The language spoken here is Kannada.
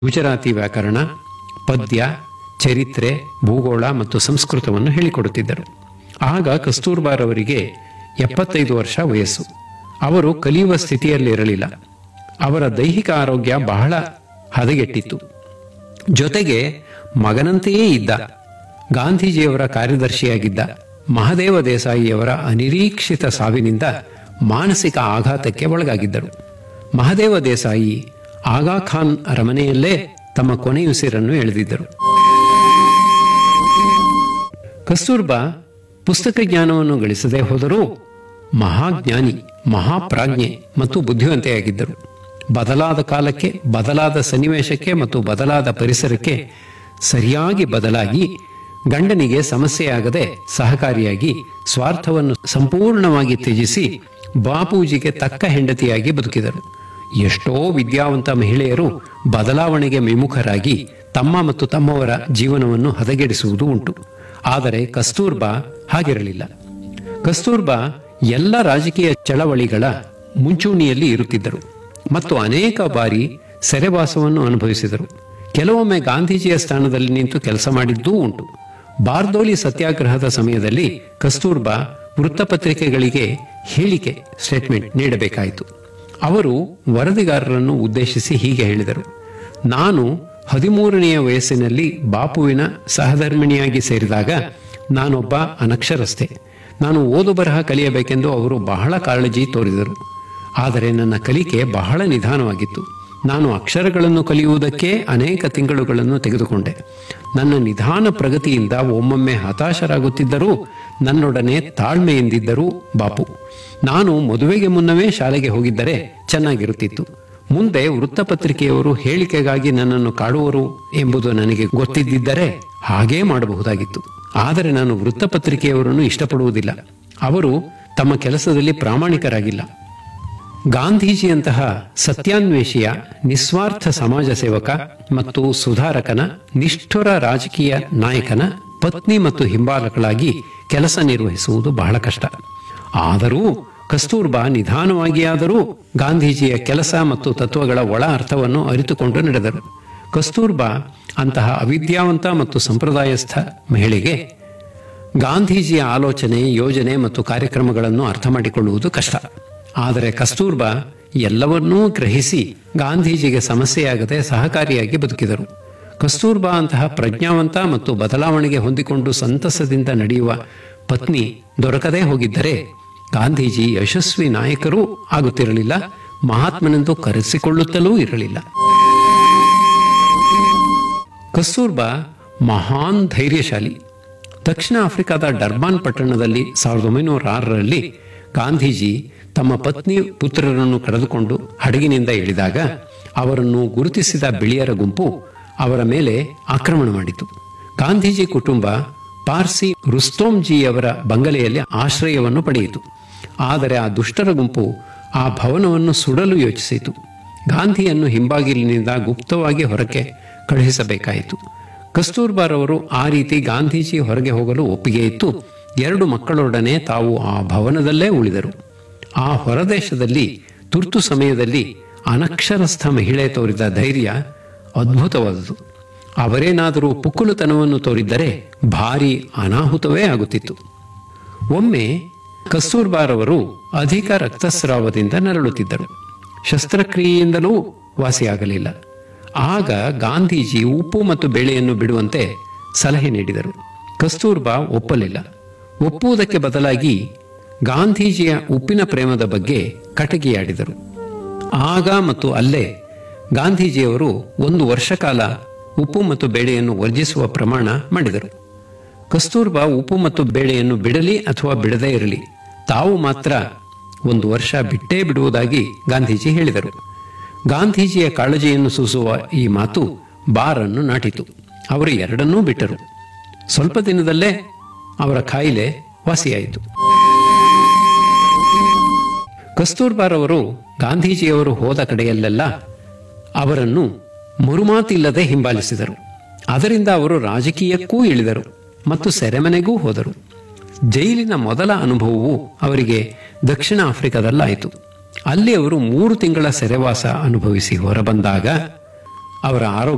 ಗುಜರಾತಿ ವ್ಯಾಕರಣ ಪದ್ಯ ಚರಿತ್ರೆ ಭೂಗೋಳ ಮತ್ತು ಸಂಸ್ಕೃತವನ್ನು ಹೇಳಿಕೊಡುತ್ತಿದ್ದರು ಆಗ ಕಸ್ತೂರ್ಬಾರವರಿಗೆ ಎಪ್ಪತ್ತೈದು ವರ್ಷ ವಯಸ್ಸು ಅವರು ಕಲಿಯುವ ಸ್ಥಿತಿಯಲ್ಲಿರಲಿಲ್ಲ ಅವರ ದೈಹಿಕ ಆರೋಗ್ಯ ಬಹಳ ಹದಗೆಟ್ಟಿತ್ತು ಜೊತೆಗೆ ಮಗನಂತೆಯೇ ಇದ್ದ ಗಾಂಧೀಜಿಯವರ ಕಾರ್ಯದರ್ಶಿಯಾಗಿದ್ದ ಮಹದೇವ ದೇಸಾಯಿಯವರ ಅನಿರೀಕ್ಷಿತ ಸಾವಿನಿಂದ ಮಾನಸಿಕ ಆಘಾತಕ್ಕೆ ಒಳಗಾಗಿದ್ದರು ಮಹದೇವ ದೇಸಾಯಿ ಆಗಾ ಖಾನ್ ಅರಮನೆಯಲ್ಲೇ ತಮ್ಮ ಕೊನೆಯುಸಿರನ್ನು ಎಳೆದಿದ್ದರು ಕಸ್ತೂರ್ಬಾ ಪುಸ್ತಕ ಜ್ಞಾನವನ್ನು ಗಳಿಸದೇ ಹೋದರೂ ಮಹಾಜ್ಞಾನಿ ಮಹಾಪ್ರಾಜ್ಞೆ ಮತ್ತು ಬುದ್ಧಿವಂತೆಯಾಗಿದ್ದರು ಬದಲಾದ ಕಾಲಕ್ಕೆ ಬದಲಾದ ಸನ್ನಿವೇಶಕ್ಕೆ ಮತ್ತು ಬದಲಾದ ಪರಿಸರಕ್ಕೆ ಸರಿಯಾಗಿ ಬದಲಾಗಿ ಗಂಡನಿಗೆ ಸಮಸ್ಯೆಯಾಗದೆ ಸಹಕಾರಿಯಾಗಿ ಸ್ವಾರ್ಥವನ್ನು ಸಂಪೂರ್ಣವಾಗಿ ತ್ಯಜಿಸಿ ಬಾಪೂಜಿಗೆ ತಕ್ಕ ಹೆಂಡತಿಯಾಗಿ ಬದುಕಿದರು ಎಷ್ಟೋ ವಿದ್ಯಾವಂತ ಮಹಿಳೆಯರು ಬದಲಾವಣೆಗೆ ವಿಮುಖರಾಗಿ ತಮ್ಮ ಮತ್ತು ತಮ್ಮವರ ಜೀವನವನ್ನು ಹದಗೆಡಿಸುವುದು ಉಂಟು ಆದರೆ ಕಸ್ತೂರ್ಬಾ ಹಾಗಿರಲಿಲ್ಲ ಕಸ್ತೂರ್ಬಾ ಎಲ್ಲ ರಾಜಕೀಯ ಚಳವಳಿಗಳ ಮುಂಚೂಣಿಯಲ್ಲಿ ಇರುತ್ತಿದ್ದರು ಮತ್ತು ಅನೇಕ ಬಾರಿ ಸೆರೆವಾಸವನ್ನು ಅನುಭವಿಸಿದರು ಕೆಲವೊಮ್ಮೆ ಗಾಂಧೀಜಿಯ ಸ್ಥಾನದಲ್ಲಿ ನಿಂತು ಕೆಲಸ ಮಾಡಿದ್ದೂ ಉಂಟು ಬಾರ್ದೋಲಿ ಸತ್ಯಾಗ್ರಹದ ಸಮಯದಲ್ಲಿ ಕಸ್ತೂರ್ಬಾ ವೃತ್ತಪತ್ರಿಕೆಗಳಿಗೆ ಹೇಳಿಕೆ ಸ್ಟೇಟ್ಮೆಂಟ್ ನೀಡಬೇಕಾಯಿತು ಅವರು ವರದಿಗಾರರನ್ನು ಉದ್ದೇಶಿಸಿ ಹೀಗೆ ಹೇಳಿದರು ನಾನು ಹದಿಮೂರನೆಯ ವಯಸ್ಸಿನಲ್ಲಿ ಬಾಪುವಿನ ಸಹಧರ್ಮಿಣಿಯಾಗಿ ಸೇರಿದಾಗ ನಾನೊಬ್ಬ ಅನಕ್ಷರಸ್ಥೆ ನಾನು ಓದು ಬರಹ ಕಲಿಯಬೇಕೆಂದು ಅವರು ಬಹಳ ಕಾಳಜಿ ತೋರಿದರು ಆದರೆ ನನ್ನ ಕಲಿಕೆ ಬಹಳ ನಿಧಾನವಾಗಿತ್ತು ನಾನು ಅಕ್ಷರಗಳನ್ನು ಕಲಿಯುವುದಕ್ಕೆ ಅನೇಕ ತಿಂಗಳುಗಳನ್ನು ತೆಗೆದುಕೊಂಡೆ ನನ್ನ ನಿಧಾನ ಪ್ರಗತಿಯಿಂದ ಒಮ್ಮೊಮ್ಮೆ ಹತಾಶರಾಗುತ್ತಿದ್ದರೂ ನನ್ನೊಡನೆ ತಾಳ್ಮೆಯಿಂದಿದ್ದರು ಬಾಪು ನಾನು ಮದುವೆಗೆ ಮುನ್ನವೇ ಶಾಲೆಗೆ ಹೋಗಿದ್ದರೆ ಚೆನ್ನಾಗಿರುತ್ತಿತ್ತು ಮುಂದೆ ವೃತ್ತಪತ್ರಿಕೆಯವರು ಹೇಳಿಕೆಗಾಗಿ ನನ್ನನ್ನು ಕಾಡುವರು ಎಂಬುದು ನನಗೆ ಗೊತ್ತಿದ್ದರೆ ಹಾಗೇ ಮಾಡಬಹುದಾಗಿತ್ತು ಆದರೆ ನಾನು ವೃತ್ತಪತ್ರಿಕೆಯವರನ್ನು ಇಷ್ಟಪಡುವುದಿಲ್ಲ ಅವರು ತಮ್ಮ ಕೆಲಸದಲ್ಲಿ ಪ್ರಾಮಾಣಿಕರಾಗಿಲ್ಲ ಗಾಂಧೀಜಿಯಂತಹ ಸತ್ಯಾನ್ವೇಷಿಯ ನಿಸ್ವಾರ್ಥ ಸಮಾಜ ಸೇವಕ ಮತ್ತು ಸುಧಾರಕನ ನಿಷ್ಠುರ ರಾಜಕೀಯ ನಾಯಕನ ಪತ್ನಿ ಮತ್ತು ಹಿಂಬಾಲಕಳಾಗಿ ಕೆಲಸ ನಿರ್ವಹಿಸುವುದು ಬಹಳ ಕಷ್ಟ ಆದರೂ ಕಸ್ತೂರ್ಬಾ ನಿಧಾನವಾಗಿಯಾದರೂ ಗಾಂಧೀಜಿಯ ಕೆಲಸ ಮತ್ತು ತತ್ವಗಳ ಒಳ ಅರ್ಥವನ್ನು ಅರಿತುಕೊಂಡು ನಡೆದರು ಕಸ್ತೂರ್ಬಾ ಅಂತಹ ಅವಿದ್ಯಾವಂತ ಮತ್ತು ಸಂಪ್ರದಾಯಸ್ಥ ಮಹಿಳೆಗೆ ಗಾಂಧೀಜಿಯ ಆಲೋಚನೆ ಯೋಜನೆ ಮತ್ತು ಕಾರ್ಯಕ್ರಮಗಳನ್ನು ಅರ್ಥ ಮಾಡಿಕೊಳ್ಳುವುದು ಕಷ್ಟ ಆದರೆ ಕಸ್ತೂರ್ಬಾ ಎಲ್ಲವನ್ನೂ ಗ್ರಹಿಸಿ ಗಾಂಧೀಜಿಗೆ ಸಮಸ್ಯೆಯಾಗದೆ ಸಹಕಾರಿಯಾಗಿ ಬದುಕಿದರು ಕಸ್ತೂರ್ಬಾ ಅಂತಹ ಪ್ರಜ್ಞಾವಂತ ಮತ್ತು ಬದಲಾವಣೆಗೆ ಹೊಂದಿಕೊಂಡು ಸಂತಸದಿಂದ ನಡೆಯುವ ಪತ್ನಿ ದೊರಕದೇ ಹೋಗಿದ್ದರೆ ಗಾಂಧೀಜಿ ಯಶಸ್ವಿ ನಾಯಕರೂ ಆಗುತ್ತಿರಲಿಲ್ಲ ಮಹಾತ್ಮನೆಂದು ಕರೆಸಿಕೊಳ್ಳುತ್ತಲೂ ಇರಲಿಲ್ಲ ಕಸ್ತೂರ್ಬಾ ಮಹಾನ್ ಧೈರ್ಯಶಾಲಿ ದಕ್ಷಿಣ ಆಫ್ರಿಕಾದ ಡರ್ಬಾನ್ ಪಟ್ಟಣದಲ್ಲಿ ಸಾವಿರದ ಒಂಬೈನೂರ ಆರರಲ್ಲಿ ಗಾಂಧೀಜಿ ತಮ್ಮ ಪತ್ನಿ ಪುತ್ರರನ್ನು ಕರೆದುಕೊಂಡು ಹಡಗಿನಿಂದ ಇಳಿದಾಗ ಅವರನ್ನು ಗುರುತಿಸಿದ ಬಿಳಿಯರ ಗುಂಪು ಅವರ ಮೇಲೆ ಆಕ್ರಮಣ ಮಾಡಿತು ಗಾಂಧೀಜಿ ಕುಟುಂಬ ಪಾರ್ಸಿ ರುಸ್ತೋಂಜಿಯವರ ಬಂಗಲೆಯಲ್ಲಿ ಆಶ್ರಯವನ್ನು ಪಡೆಯಿತು ಆದರೆ ಆ ದುಷ್ಟರ ಗುಂಪು ಆ ಭವನವನ್ನು ಸುಡಲು ಯೋಚಿಸಿತು ಗಾಂಧಿಯನ್ನು ಹಿಂಬಾಗಿಲಿನಿಂದ ಗುಪ್ತವಾಗಿ ಹೊರಕ್ಕೆ ಕಳುಹಿಸಬೇಕಾಯಿತು ಕಸ್ತೂರ್ಬಾರವರು ಆ ರೀತಿ ಗಾಂಧೀಜಿ ಹೊರಗೆ ಹೋಗಲು ಒಪ್ಪಿಗೆ ಇತ್ತು ಎರಡು ಮಕ್ಕಳೊಡನೆ ತಾವು ಆ ಭವನದಲ್ಲೇ ಉಳಿದರು ಆ ಹೊರದೇಶದಲ್ಲಿ ತುರ್ತು ಸಮಯದಲ್ಲಿ ಅನಕ್ಷರಸ್ಥ ಮಹಿಳೆ ತೋರಿದ ಧೈರ್ಯ ಅದ್ಭುತವಾದುದು ಅವರೇನಾದರೂ ಪುಕ್ಕುಲುತನವನ್ನು ತೋರಿದ್ದರೆ ಭಾರಿ ಅನಾಹುತವೇ ಆಗುತ್ತಿತ್ತು ಒಮ್ಮೆ ಕಸ್ತೂರ್ಬಾರವರು ಅಧಿಕ ರಕ್ತಸ್ರಾವದಿಂದ ನರಳುತ್ತಿದ್ದರು ಶಸ್ತ್ರಕ್ರಿಯೆಯಿಂದಲೂ ವಾಸಿಯಾಗಲಿಲ್ಲ ಆಗ ಗಾಂಧೀಜಿ ಉಪ್ಪು ಮತ್ತು ಬೇಳೆಯನ್ನು ಬಿಡುವಂತೆ ಸಲಹೆ ನೀಡಿದರು ಕಸ್ತೂರ್ಬಾ ಒಪ್ಪಲಿಲ್ಲ ಒಪ್ಪುವುದಕ್ಕೆ ಬದಲಾಗಿ ಗಾಂಧೀಜಿಯ ಉಪ್ಪಿನ ಪ್ರೇಮದ ಬಗ್ಗೆ ಕಟಗಿಯಾಡಿದರು ಆಗ ಮತ್ತು ಅಲ್ಲೇ ಗಾಂಧೀಜಿಯವರು ಒಂದು ವರ್ಷ ಕಾಲ ಉಪ್ಪು ಮತ್ತು ಬೇಳೆಯನ್ನು ವರ್ಜಿಸುವ ಪ್ರಮಾಣ ಮಾಡಿದರು ಕಸ್ತೂರ್ಬಾ ಉಪ್ಪು ಮತ್ತು ಬೇಳೆಯನ್ನು ಬಿಡಲಿ ಅಥವಾ ಬಿಡದೇ ಇರಲಿ ತಾವು ಮಾತ್ರ ಒಂದು ವರ್ಷ ಬಿಟ್ಟೇ ಬಿಡುವುದಾಗಿ ಗಾಂಧೀಜಿ ಹೇಳಿದರು ಗಾಂಧೀಜಿಯ ಕಾಳಜಿಯನ್ನು ಸೂಸುವ ಈ ಮಾತು ಬಾರನ್ನು ನಾಟಿತು ಅವರು ಎರಡನ್ನೂ ಬಿಟ್ಟರು ಸ್ವಲ್ಪ ದಿನದಲ್ಲೇ ಅವರ ಕಾಯಿಲೆ ವಾಸಿಯಾಯಿತು ಕಸ್ತೂರ್ಬಾರವರು ಗಾಂಧೀಜಿಯವರು ಹೋದ ಕಡೆಯಲ್ಲೆಲ್ಲ ಅವರನ್ನು ಮರುಮಾತಿಲ್ಲದೆ ಹಿಂಬಾಲಿಸಿದರು ಅದರಿಂದ ಅವರು ರಾಜಕೀಯಕ್ಕೂ ಇಳಿದರು ಮತ್ತು ಸೆರೆಮನೆಗೂ ಹೋದರು ಜೈಲಿನ ಮೊದಲ ಅನುಭವವು ಅವರಿಗೆ ದಕ್ಷಿಣ ಆಫ್ರಿಕಾದಲ್ಲಾಯಿತು ಅಲ್ಲಿ ಅವರು ಮೂರು ತಿಂಗಳ ಸೆರೆವಾಸ ಅನುಭವಿಸಿ ಹೊರಬಂದಾಗ ಅವರ ಆರೋಗ್ಯ